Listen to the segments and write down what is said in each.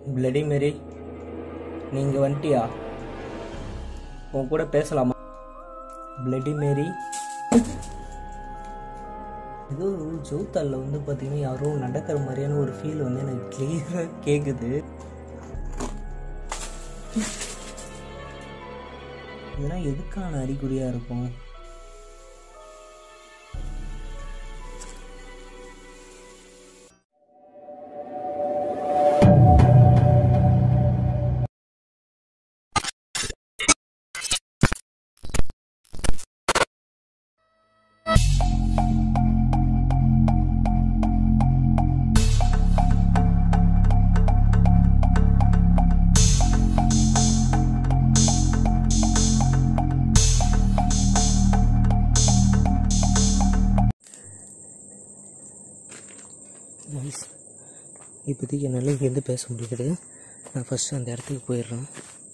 Bloody Mary நீங்கள் வந்துட்டியா உன் கூட பேசலாமா பிளடி மேரி ஏதோ ஜோத்தாலில் வந்து பார்த்தீங்கன்னா யாரோ நடக்கிற மாதிரியான ஒரு ஃபீல் வந்து எனக்கு கிளியராக கேட்குது இதெல்லாம் எதுக்கான அறிகுறியாக இருக்கும் நைஸ் இப்போதைக்கு என்னால் இங்கேருந்து பேச முடியுது நான் ஃபஸ்ட்டு அந்த இடத்துக்கு போயிடுறேன்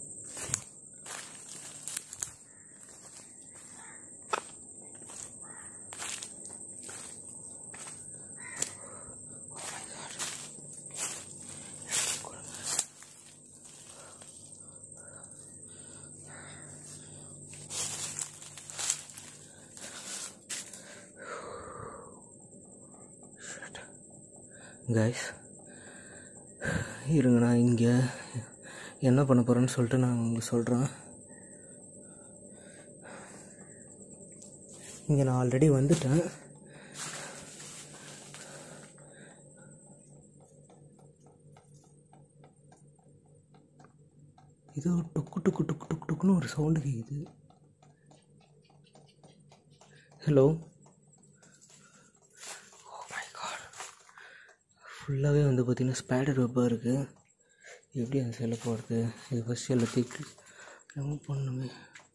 கைஸ் இருங்க நான் இங்கே என்ன பண்ண போகிறேன்னு சொல்லிட்டு நான் உங்களுக்கு சொல்கிறேன் இங்கே நான் ஆல்ரெடி வந்துட்டேன் இது டுக்கு டுக்கு டுக்கு டுக்கு டுக்குன்னு ஒரு சவுண்டு கேட்குது ஹலோ ஃபுல்லாகவே வந்து பார்த்திங்கன்னா ஸ்பேடர் வெப்பாக இருக்குது எப்படி அந்த செல்ல போகிறது இது ஃபஸ்ட்டு எல்லாத்தையும் ரிமூவ் பண்ணணுமே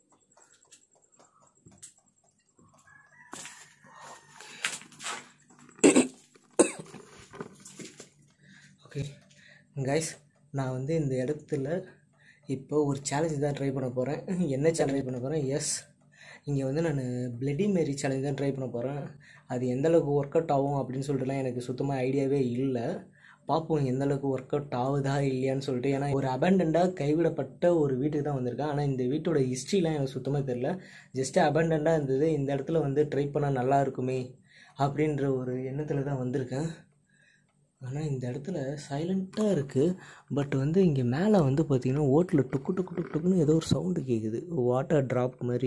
ஓகே கைஸ் நான் வந்து இந்த இடத்துல இப்போ ஒரு சேலஞ்ச் தான் ட்ரை பண்ண போகிறேன் என்ன சேலஞ்ச் ட்ரை பண்ண போகிறேன் எஸ் இங்கே வந்து நான் பிளடி மேரி சேலஞ்ச் தான் ட்ரை பண்ண போகிறேன் அது எந்த அளவுக்கு ஒர்க் அவுட் ஆகும் அப்படின்னு சொல்லிட்டுலாம் எனக்கு சுத்தமாக ஐடியாவே இல்லை பார்ப்போம் எந்த அளவுக்கு ஒர்க் அவுட் ஆகுதா இல்லையான்னு சொல்லிட்டு ஏன்னா ஒரு அபண்டண்டாக கைவிடப்பட்ட ஒரு வீட்டுக்கு தான் வந்திருக்கேன் ஆனால் இந்த வீட்டோட ஹிஸ்ட்ரிலாம் எனக்கு சுத்தமாக தெரில ஜஸ்ட்டு அபண்டண்டாக இருந்தது இந்த இடத்துல வந்து ட்ரை பண்ணால் நல்லா இருக்குமே அப்படின்ற ஒரு எண்ணத்தில் தான் வந்திருக்கேன் ஆனால் இந்த இடத்துல சைலண்ட்டாக இருக்குது பட் வந்து இங்கே மேலே வந்து பார்த்திங்கன்னா ஓட்டில் டுக்கு டுக்கு டுக்கு டுக்குன்னு ஏதோ ஒரு சவுண்டு கேட்குது வாட்டர் ட்ராப் மாதிரி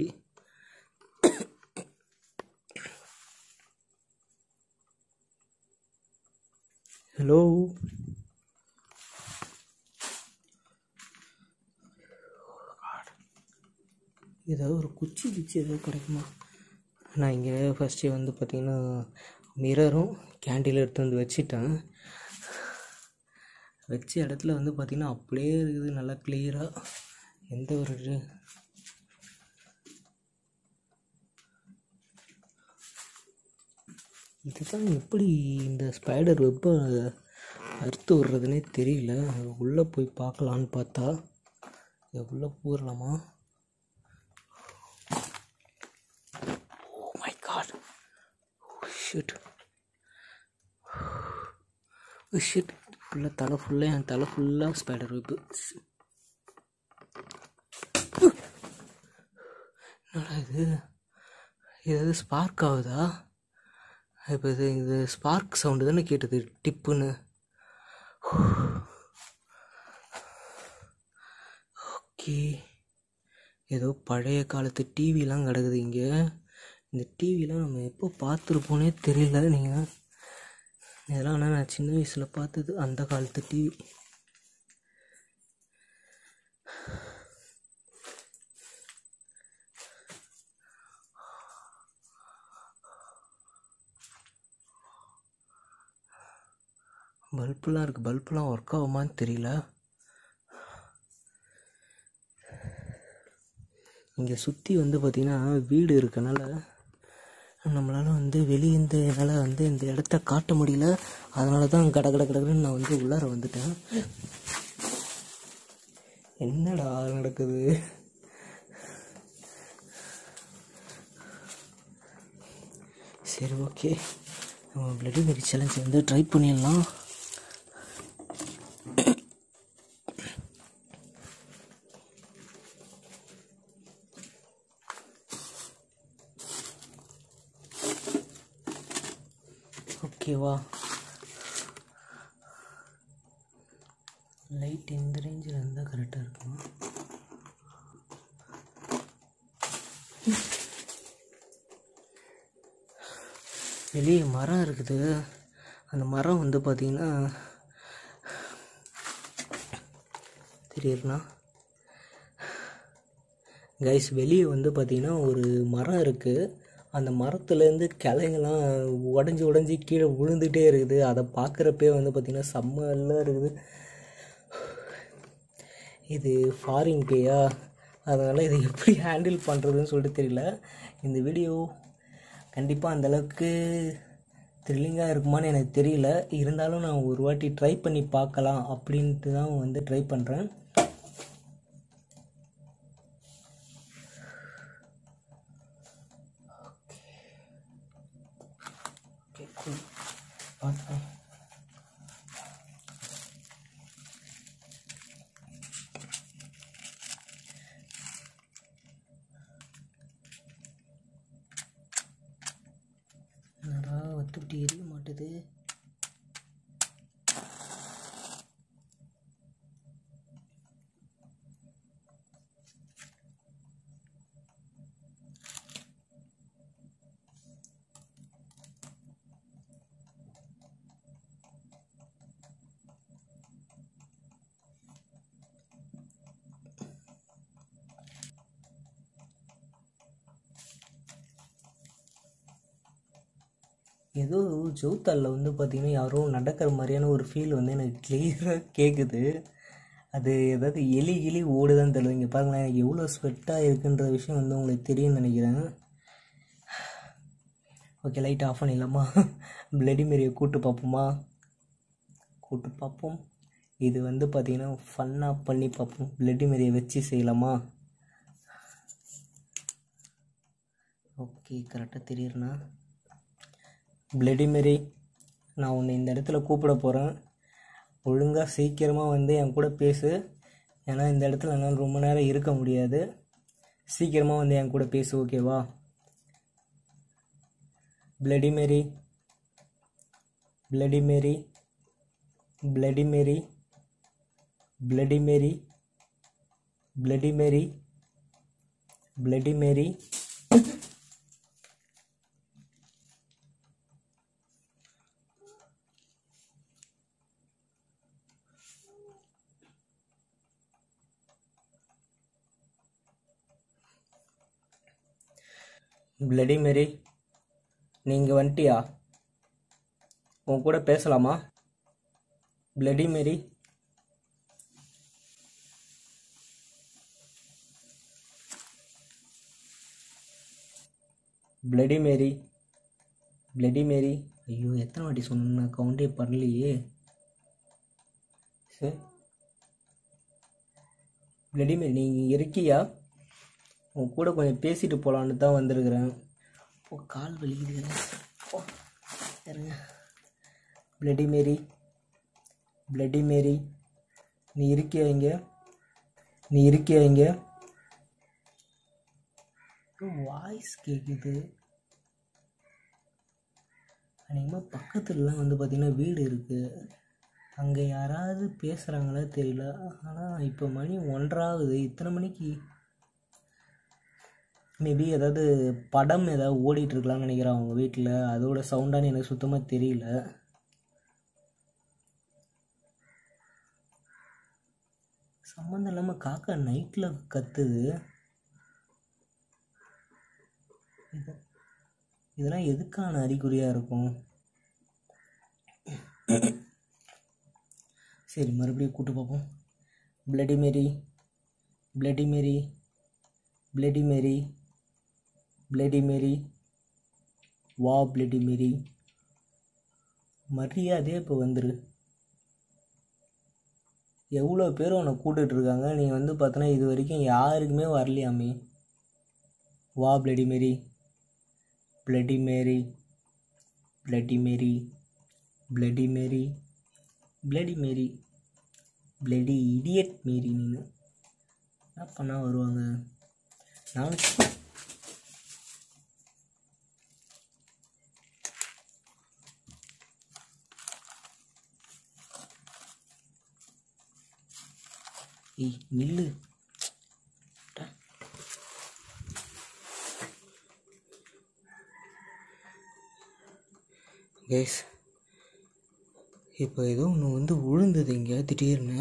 ஹலோ ஏதாவது ஒரு குச்சி குச்சி ஏதாவது கிடைக்குமா நான் இங்கே ஃபஸ்ட்டு வந்து பார்த்திங்கன்னா மிரரும் கேண்டில் எடுத்து வந்து வச்சிட்டேன் வச்ச இடத்துல வந்து பார்த்திங்கன்னா அப்படியே இருக்குது நல்லா கிளியராக எந்த ஒரு இது இதுதான் எப்படி இந்த ஸ்பைடர் வெப்பை அறுத்து விடுறதுனே தெரியல உள்ளே போய் பார்க்கலான்னு பார்த்தா இது உள்ளே போயிடலாமா oh my God shit shit ஃபுல்லாக தலை ஃபுல்லாக என் தலை ஃபுல்லாக ஸ்பைடர் வெப்பு என்னடா இது ஏதாவது ஸ்பார்க் ஆகுதா இப்போ இது இது ஸ்பார்க் சவுண்டு தானே கேட்டது டிப்புன்னு ஓகே ஏதோ பழைய காலத்து டிவிலாம் கிடக்குது இங்கே இந்த டிவிலாம் நம்ம எப்போ பார்த்துருப்போனே தெரியல நீங்கள் இதெல்லாம் ஆனால் நான் சின்ன வயசில் பார்த்தது அந்த காலத்து டிவி பல்புலாம் இருக்குது பல்புலாம் ஒர்க் ஆகுமான்னு தெரியல இங்கே சுற்றி வந்து பார்த்திங்கன்னா வீடு இருக்கனால நம்மளால் வந்து வெளியேந்து என்னால் வந்து இந்த இடத்த காட்ட முடியல அதனால தான் கட கட கடன்னு நான் வந்து உள்ளார வந்துட்டேன் என்னடா நடக்குது சரி ஓகே நம்ம பிளடி மேரி சேலஞ்ச் வந்து ட்ரை பண்ணிடலாம் ஓகேவா லைட் இந்த ரேஞ்சில் இருந்தால் கரெக்டாக இருக்குமா வெளியே மரம் இருக்குது அந்த மரம் வந்து பார்த்திங்கன்னா தெரியுதுண்ணா கைஸ் வெளியே வந்து பார்த்திங்கன்னா ஒரு மரம் இருக்குது அந்த மரத்துலேருந்து கிளைங்கெல்லாம் உடஞ்சி உடஞ்சி கீழே விழுந்துகிட்டே இருக்குது அதை பார்க்குறப்பே வந்து பார்த்திங்கன்னா செம்மல்லாம் இருக்குது இது ஃபாரின் பேயா அதனால் இதை எப்படி ஹேண்டில் பண்ணுறதுன்னு சொல்லிட்டு தெரியல இந்த வீடியோ கண்டிப்பாக அந்தளவுக்கு த்ரில்லிங்காக இருக்குமான்னு எனக்கு தெரியல இருந்தாலும் நான் ஒரு வாட்டி ட்ரை பண்ணி பார்க்கலாம் அப்படின்ட்டு தான் வந்து ட்ரை பண்ணுறேன் ஓகே cool. பார்க்கலாம் என்னடா வத்துக்கிட்டு எரிய மாட்டுது ஏதோ ஜவுத்தாலில் வந்து பார்த்திங்கன்னா யாரோ நடக்கிற மாதிரியான ஒரு ஃபீல் வந்து எனக்கு கிளியராக கேட்குது அது ஏதாவது எலி கிளி ஓடுதான்னு தெரியல இங்கே பாருங்களேன் எனக்கு எவ்வளோ ஸ்வெட்டாக இருக்குன்ற விஷயம் வந்து உங்களுக்கு தெரியும்னு நினைக்கிறேன் ஓகே லைட் ஆஃப் பண்ணிடலாமா பிளடி மேரியை கூட்டு பார்ப்போமா கூட்டு பார்ப்போம் இது வந்து பார்த்திங்கன்னா ஃபன்னாக பண்ணி பார்ப்போம் பிளடி மேரியை வச்சு செய்யலாமா ஓகே கரெக்டாக தெரியுறேண்ணா பிளடி மேரி நான் உன்னை இந்த இடத்துல கூப்பிட போகிறேன் ஒழுங்காக சீக்கிரமாக வந்து என் கூட பேசு ஏன்னா இந்த இடத்துல என்னால் ரொம்ப நேரம் இருக்க முடியாது சீக்கிரமாக வந்து என் கூட பேசு ஓகேவா Bloody Mary Bloody Mary Bloody Mary Bloody Mary Bloody Mary Bloody Mary Bloody Mary நீங்கள் வந்துட்டியா உன் கூட பேசலாமா Bloody Mary Bloody Mary Bloody Mary ஐயோ எத்தனை வாட்டி சொன்னேன் நான் கவுண்டே பண்ணலையே சரி பிளடி மேரி நீங்கள் இருக்கியா உன் கூட கொஞ்சம் பேசிட்டு போகலான்னு தான் வந்திருக்கிறேன் ஓ கால் வலிக்குது ஓ இருங்க பிளடி மேரி பிளடி மேரி நீ இருக்கியா இங்கே நீ இருக்கியா இங்கே வாய்ஸ் கேட்குது அநேகமாக பக்கத்துலலாம் வந்து பார்த்திங்கன்னா வீடு இருக்குது அங்கே யாராவது பேசுகிறாங்களா தெரியல ஆனால் இப்போ மணி ஒன்றாகுது இத்தனை மணிக்கு மேபி ஏதாவது படம் ஏதாவது ஓடிட்டு இருக்கலாம்னு நினைக்கிறேன் அவங்க வீட்டில் அதோட சவுண்டான்னு எனக்கு சுத்தமாக தெரியல சம்மந்தம் இல்லாமல் காக்கா நைட்டில் கத்துது இது இதெல்லாம் எதுக்கான அறிகுறியாக இருக்கும் சரி மறுபடியும் கூட்டு பார்ப்போம் Bloody Mary Bloody Mary Bloody Mary Bloody Mary வா பிளடி மேரி மரியாதையே இப்போ வந்துரு எவ்வளோ பேர் உன்னை கூட்டுட்டு இருக்காங்க நீ வந்து பார்த்தோன்னா இது வரைக்கும் யாருக்குமே வரலையாமே வா Bloody Mary Bloody Mary Bloody Mary Bloody Mary Bloody Mary Bloody idiot Mary நீனு என்ன பண்ணால் வருவாங்க நானும் ஏய் நில்லு கேஸ் இப்போ ஏதோ ஒன்று வந்து விழுந்தது இங்கே திடீர்னு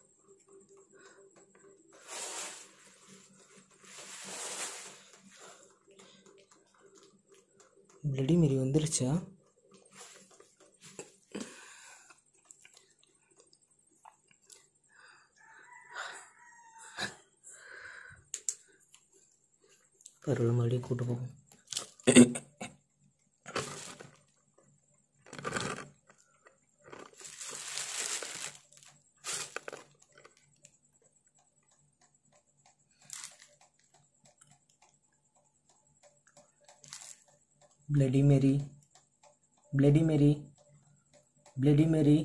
பிளடி மாரி வந்துருச்சா பரவாயில்ல மறுபடியும் கூட்டு போகும் Bloody Mary Bloody Mary Bloody Mary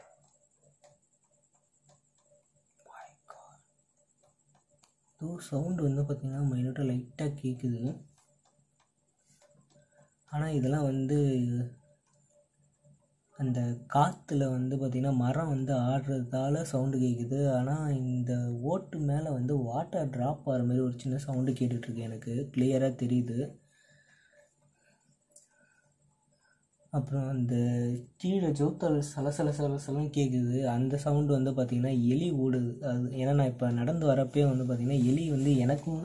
ஏதோ சவுண்டு வந்து பார்த்திங்கன்னா மைனூட்டாக லைட்டாக கேட்குது ஆனால் இதெல்லாம் வந்து அந்த காற்றுல வந்து பார்த்திங்கன்னா மரம் வந்து ஆடுறதால சவுண்டு கேட்குது ஆனால் இந்த ஓட்டு மேலே வந்து வாட்டர் ட்ராப் ஆகிற மாதிரி ஒரு சின்ன சவுண்டு கேட்டுட்ருக்கு எனக்கு கிளியராக தெரியுது அப்புறம் அந்த கீழே ஜோத்தல் சல சல சல சலன்னு கேட்குது அந்த சவுண்டு வந்து பார்த்திங்கன்னா எலி ஓடுது அது ஏன்னா நான் இப்போ நடந்து வரப்பே வந்து பார்த்திங்கன்னா எலி வந்து எனக்கும்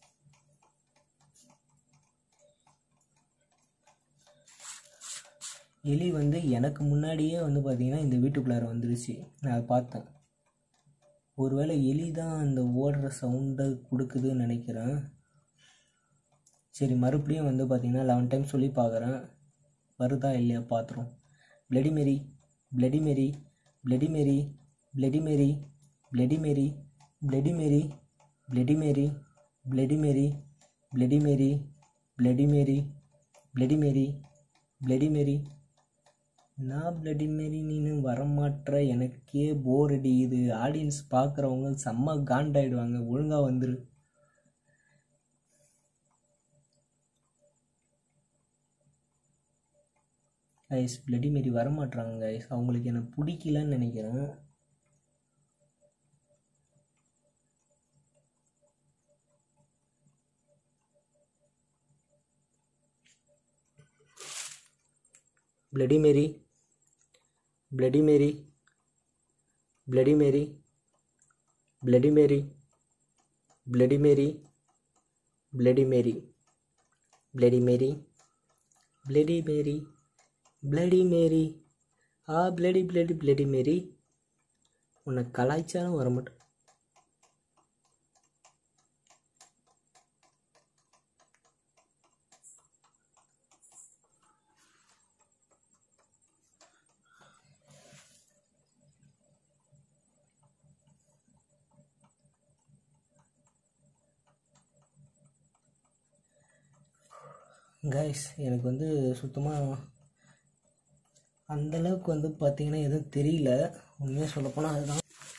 எலி வந்து எனக்கு முன்னாடியே வந்து பார்த்திங்கன்னா இந்த வீட்டுக்குள்ளார வந்துருச்சு நான் அதை பார்த்தேன் ஒருவேளை எலி தான் அந்த ஓடுற சவுண்டை கொடுக்குதுன்னு நினைக்கிறேன் சரி மறுபடியும் வந்து பார்த்திங்கன்னா லெவன் டைம் சொல்லி பார்க்குறேன் வருதா இல்லையா பார்த்துரும் Bloody Mary Bloody Mary Bloody Mary Bloody Mary Bloody Mary Bloody Mary Bloody Mary Bloody Mary Bloody Mary Bloody Mary Bloody Mary Bloody Mary நான் பிளடி மேரி நீனு வரமாட்ற எனக்கே போர் அடிக்குது ஆடியன்ஸ் பார்க்குறவங்க செம்ம காண்டாயிடுவாங்க ஒழுங்காக வந்துரு கைஸ் பிளடி மாரி வரமாட்றாங்க கைஸ் அவங்களுக்கு என்ன பிடிக்கலன்னு நினைக்கிறேன் Bloody Mary Bloody Mary Bloody Mary Bloody Mary Bloody Mary Bloody Mary Bloody Mary Bloody Mary Bloody Mary ஆ பிளடி பிளடி பிளடி மேரி உன்னை கலாய்ச்சாலும் வர மாட்டேன் கைஸ் எனக்கு வந்து சுத்தமாக அந்தளவுக்கு வந்து பார்த்தீங்கன்னா எதுவும் தெரியல உண்மையாக சொல்லப்போனால் அதுதான்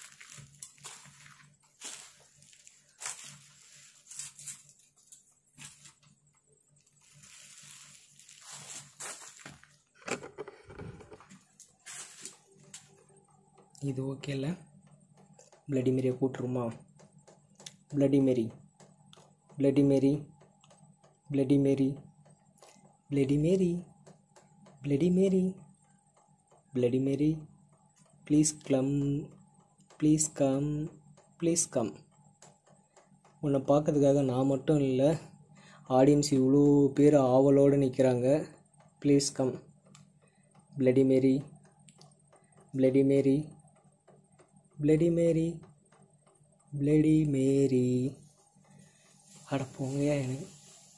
இது ஓகே இல்லை பிளடி மேரியை கூட்டுருமா Bloody Mary Bloody Mary Bloody Mary Bloody Mary Bloody Mary Bloody Mary please come please come please come உன்னை பார்க்கறதுக்காக நான் மட்டும் இல்லை ஆடியன்ஸ் இவ்வளோ பேர் ஆவலோடு நிற்கிறாங்க please come Bloody Mary Bloody Mary Bloody Mary Bloody Mary அட போங்கயா எனக்கு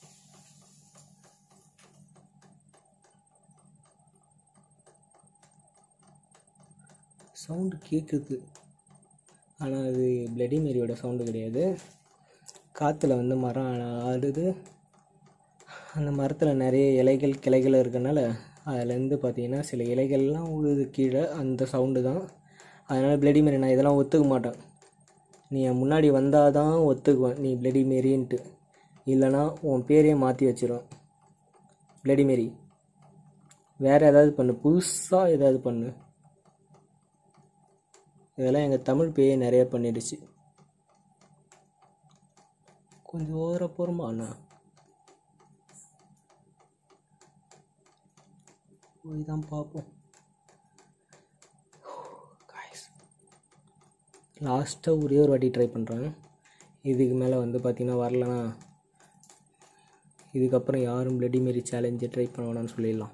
சவுண்டு கேட்குது ஆனால் அது பிளடி மேரியோட சவுண்டு கிடையாது காற்றுல வந்து மரம் ஆடுது அந்த மரத்தில் நிறைய இலைகள் கிளைகள் இருக்கனால அதுலேருந்து பார்த்தீங்கன்னா சில இலைகள்லாம் உழுது கீழே அந்த சவுண்டு தான் அதனால் பிளடி மேரி நான் இதெல்லாம் ஒத்துக்க மாட்டேன் நீ என் முன்னாடி வந்தால் தான் ஒத்துக்குவேன் நீ பிளடி மேரின்ட்டு இல்லைனா உன் பேரையே மாற்றி வச்சிருவேன் பிளடி மேரி வேறு ஏதாவது பண்ணு புதுசாக ஏதாவது பண்ணு இதெல்லாம் எங்கள் தமிழ் பேயை நிறைய பண்ணிடுச்சு கொஞ்சம் ஓர போகிறோமா அண்ணா போய் தான் பார்ப்போம் லாஸ்ட்டாக ஒரே ஒரு வாட்டி ட்ரை பண்ணுறேன் இதுக்கு மேலே வந்து பார்த்திங்கன்னா வரலனா இதுக்கப்புறம் யாரும் பிளடி மாரி சேலஞ்சை ட்ரை பண்ண வேணாம்னு சொல்லிடலாம்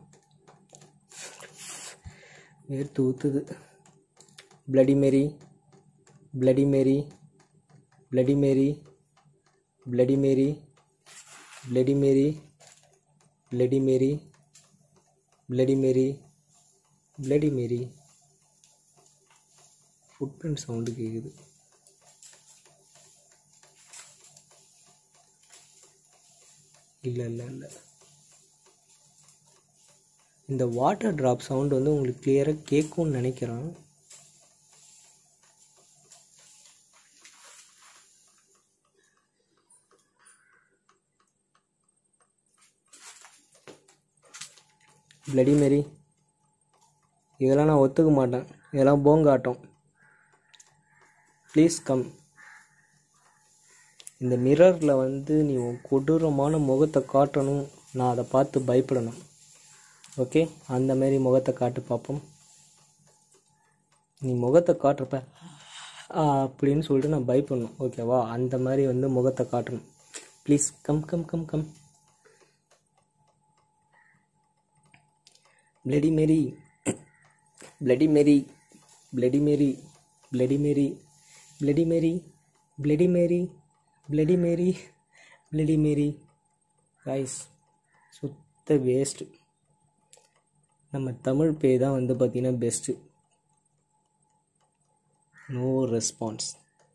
வேர்த்து ஊற்றுது Bloody Mary Bloody Mary Bloody Mary Bloody Mary Bloody Mary Bloody Mary Bloody Mary Bloody Mary footprint sound கேட்குது இல்லை இல்லை இல்லை இந்த வாட்டர் ட்ராப் சவுண்ட் வந்து உங்களுக்கு கிளியராக கேட்கும்னு நினைக்கிறேன் பிளடி மாரி இதெல்லாம் நான் ஒத்துக்க மாட்டேன் இதெல்லாம் போங்காட்டம் ப்ளீஸ் கம் இந்த மிரரில் வந்து நீ உன் கொடூரமான முகத்தை காட்டணும் நான் அதை பார்த்து பயப்படணும் ஓகே அந்த மாதிரி முகத்தை காட்டு பார்ப்போம் நீ முகத்தை காட்டுறப்ப "ஆ" அப்படின்னு சொல்லிட்டு நான் பயப்படணும் ஓகேவா அந்த மாதிரி வந்து முகத்தை காட்டணும் please come come come come Bloody Mary Bloody Mary Bloody Mary Bloody Mary Bloody Mary Bloody Mary Bloody Mary Bloody Mary guys சுத்த வேஸ்ட்டு நம்ம தமிழ் பே தான் வந்து பார்த்திங்கன்னா பெஸ்ட்டு நோ ரெஸ்பான்ஸ்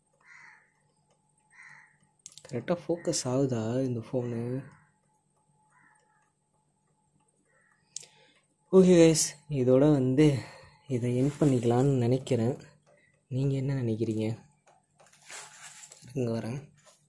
கரெக்டாக ஃபோக்கஸ் ஆகுதா இந்த ஃபோனு ஓகே கைஸ் இதோட வந்து இதை என் பண்ணிக்கலான்னு நினைக்கிறேன் நீங்கள் என்ன நினைக்கிறீங்க இங்கே வரேன்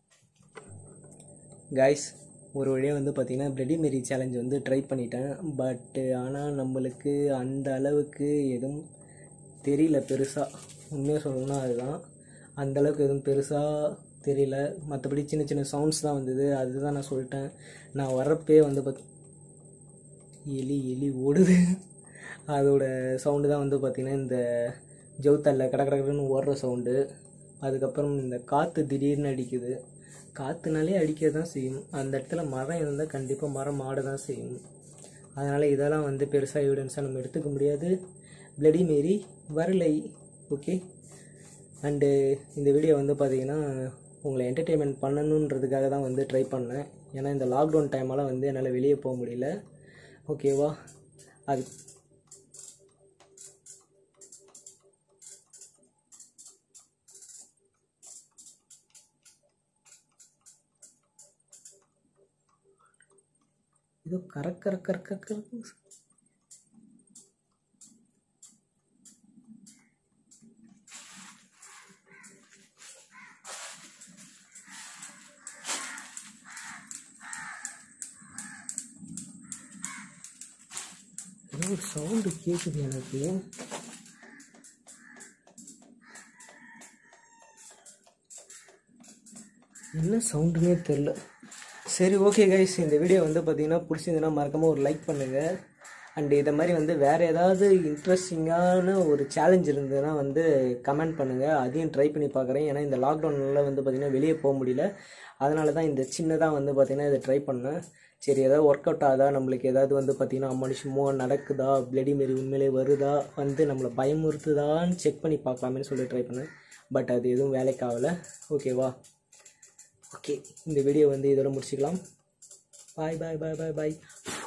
கைஸ் ஒரு வழியாக வந்து பார்த்திங்கன்னா பிளடி மேரி சேலஞ்ச் வந்து ட்ரை பண்ணிட்டேன் பட்டு ஆனால் நம்மளுக்கு அந்த அளவுக்கு எதுவும் தெரியல பெருசாக உண்மையாக சொல்லணும்னா அதுதான் அந்த அளவுக்கு எதுவும் பெருசாக தெரியல மற்றபடி சின்ன சின்ன சவுண்ட்ஸ் தான் வந்தது அதுதான் நான் சொல்லிட்டேன் நான் வர்றப்பே வந்து பார்த்து எலி எலி ஓடுது அதோட சவுண்டு தான் வந்து பார்த்திங்கன்னா இந்த ஜவுத்தல்ல கட கடன்னு ஓடுற சவுண்டு அதுக்கப்புறம் இந்த காற்று திடீர்னு அடிக்குது காற்றுனாலே அடிக்க தான் செய்யும் அந்த இடத்துல மரம் இருந்தால் கண்டிப்பாக மரம் ஆட தான் செய்யும் அதனால் இதெல்லாம் வந்து பெருசாக எவிடன்ஸாக நம்ம எடுத்துக்க முடியாது பிளடி மாரி வரலை ஓகே அண்டு இந்த வீடியோ வந்து பார்த்திங்கன்னா உங்களை என்டர்டெயின்மெண்ட் பண்ணணுன்றதுக்காக தான் வந்து ட்ரை பண்ணேன் ஏன்னா இந்த லாக்டவுன் டைமால் வந்து என்னால் வெளியே போக முடியல ஓகேவா அது ஏதோ கரக் கரக் கரக் கரக் கரக் ஏதோ ஒரு சவுண்டு கேட்குது எனக்கு என்ன சவுண்டுனே தெரில சரி ஓகே கைஸ் இந்த வீடியோ வந்து பார்த்தீங்கன்னா பிடிச்சிருந்துன்னா மறக்காமல் ஒரு லைக் பண்ணுங்கள் அண்ட் இதை மாதிரி வந்து வேறு ஏதாவது இன்ட்ரெஸ்டிங்கான ஒரு சேலஞ்ச் இருந்ததுன்னா வந்து கமெண்ட் பண்ணுங்கள் அதையும் ட்ரை பண்ணி பார்க்குறேன் ஏன்னா இந்த லாக்டவுனில் வந்து பார்த்திங்கன்னா வெளியே போக முடியல அதனால தான் இந்த சின்னதாக வந்து பார்த்திங்கன்னா இதை ட்ரை பண்ணேன் சரி ஏதாவது ஒர்க் அவுட் ஆகுதா நம்மளுக்கு ஏதாவது வந்து பார்த்திங்கன்னா மனுஷமோ நடக்குதா பிளடி மாரி உண்மையிலே வருதா வந்து நம்மளை பயமுறுத்துதான்னு செக் பண்ணி பார்க்கலாமேன்னு சொல்லி ட்ரை பண்ணேன் பட் அது எதுவும் வேலைக்கு ஆகலை ஓகேவா ஓகே இந்த வீடியோ வந்து இதோட முடிச்சுக்கலாம் பாய் பாய் பாய் பாய் பாய்